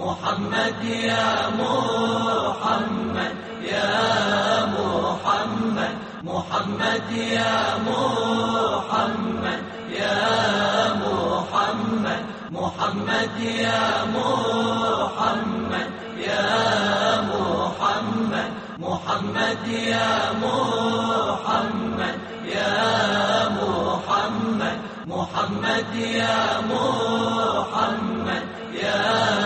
محمد يا محمد يا محمد محمد يا محمد يا محمد محمد يا محمد يا محمد محمد يا محمد يا محمد محمد يا محمد يا